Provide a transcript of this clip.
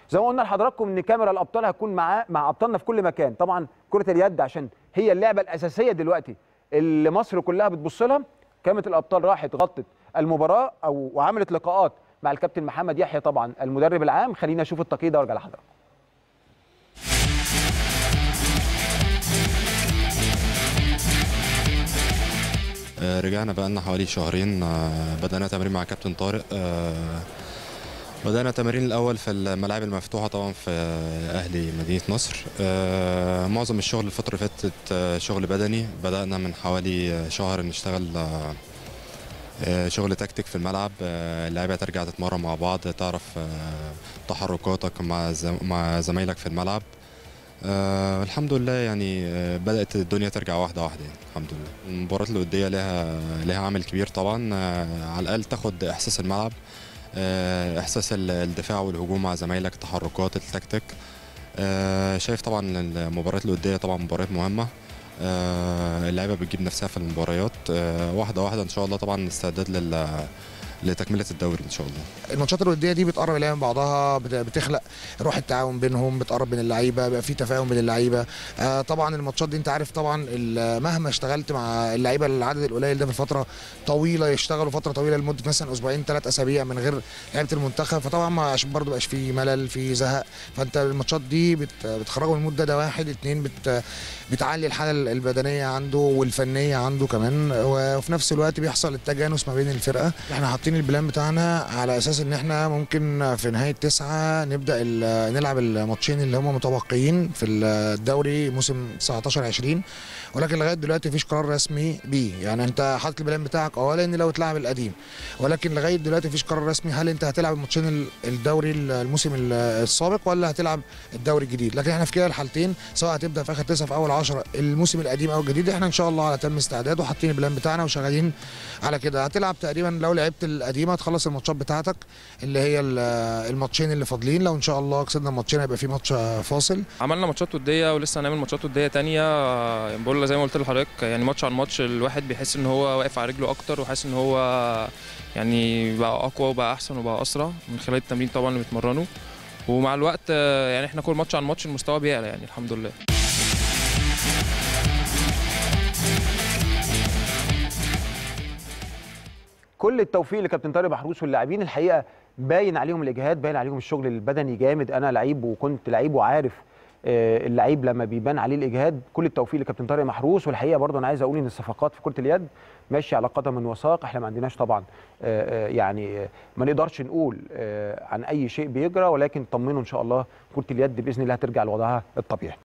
زي ما قلنا لحضراتكم ان كاميرا الابطال هتكون مع مع ابطالنا في كل مكان طبعا كره اليد عشان هي اللعبه الاساسيه دلوقتي اللي مصر كلها بتبص لها كاميرا الابطال راحت غطت المباراه او وعملت لقاءات مع الكابتن محمد يحيى طبعا المدرب العام خلينا نشوف التقييد ده وارجع لحضراتكم آه، رجعنا بقالنا حوالي شهرين آه، بدأنا تمرين مع كابتن طارق آه، بدأنا التمرين الأول في الملاعب المفتوحة طبعا في أهلي مدينة نصر آه، معظم الشغل الفترة اللي فاتت آه، شغل بدني بدأنا من حوالي آه، شهر نشتغل آه، آه، شغل تكتيك في الملعب آه، اللعيبة ترجع تتمرن مع بعض تعرف آه، تحركاتك مع زم- مع زمايلك في الملعب آه الحمد لله يعني آه بدأت الدنيا ترجع واحدة واحدة يعني الحمد لله المباريات الودية لها لها عامل كبير طبعا آه على الأقل تاخد إحساس الملعب آه إحساس ال- الدفاع والهجوم مع زمايلك التحركات التكتيك آه شايف طبعا المباريات الودية طبعا مباريات مهمة آه اللعيبة بتجيب نفسها في المباريات آه واحدة واحدة إن شاء الله طبعا استعداد لل لتكملة الدوري إن شاء الله الماتشات الوديه دي بتقرب اللعيبه من بعضها بت- بتخلق روح التعاون بينهم بتقرب من اللعيبه بيبقى في تفاهم بين اللعيبه آه طبعا الماتشات دي انت عارف طبعا ال- مهما اشتغلت مع اللعيبه العدد القليل ده في فتره طويله يشتغلوا فتره طويله لمده مثلا اسبوعين ثلاث اسابيع من غير لعيبه المنتخب فطبعا ما عشان برضه بقاش في ملل في زهق فانت الماتشات دي بت بتخرجه من المده ده واحد اتنين بت بتعلي الحاله البدنيه عنده والفنيه عنده كمان وفي نفس الوقت بيحصل التجانس ما بين الفرقه احنا حاطين البلان بتاعنا على اساس ان احنا ممكن في نهايه تسعة نبدا ال- نلعب الماتشين اللي هم متبقيين في الدوري موسم 19 20 ولكن لغايه دلوقتي مفيش قرار رسمي بيه يعني انت حاطط البلان بتاعك اه لان لو اتلعب القديم ولكن لغايه دلوقتي مفيش قرار رسمي هل انت هتلعب الماتشين ال- الدوري الموسم ال- السابق ولا هتلعب الدوري الجديد لكن احنا في كلا الحالتين سواء هتبدا في اخر تسعه في اول 10 الموسم القديم او الجديد احنا ان شاء الله على تم استعداد وحاطين البلان بتاعنا وشغالين على كده هتلعب تقريبا لو لعبت القديمه هتخلص الماتشات بتاعتك اللي هي ال- الماتشين اللي فاضلين لو ان شاء الله كسبنا الماتشين هيبقى في ماتش فاصل عملنا ماتشات وديه ولسه هنعمل ماتشات وديه تانية آه، بقول زي ما قلت لحضرتك يعني ماتش عن ماتش الواحد بيحس ان هو واقف على رجله اكتر وحاسس ان هو يعني بقى اقوى وبقى احسن وبقى اسرع من خلال التمرين طبعا اللي بيتمرنوا ومع الوقت آه، يعني احنا كل ماتش عن ماتش المستوى بيعلى يعني الحمد لله كل التوفيق لكابتن طارق محروس واللاعبين الحقيقه باين عليهم الاجهاد باين عليهم الشغل البدني جامد انا لعيب وكنت لعيب وعارف آه، اللعيب لما بيبان عليه الاجهاد كل التوفيق لكابتن طارق محروس والحقيقه برضه انا عايز اقول ان الصفقات في كره اليد ماشيه على قدم وساق احنا ما عندناش طبعا آه، آه، يعني آه، ما نقدرش نقول آه، عن اي شيء بيجرى ولكن طمنوا ان شاء الله كره اليد باذن الله هترجع لوضعها الطبيعي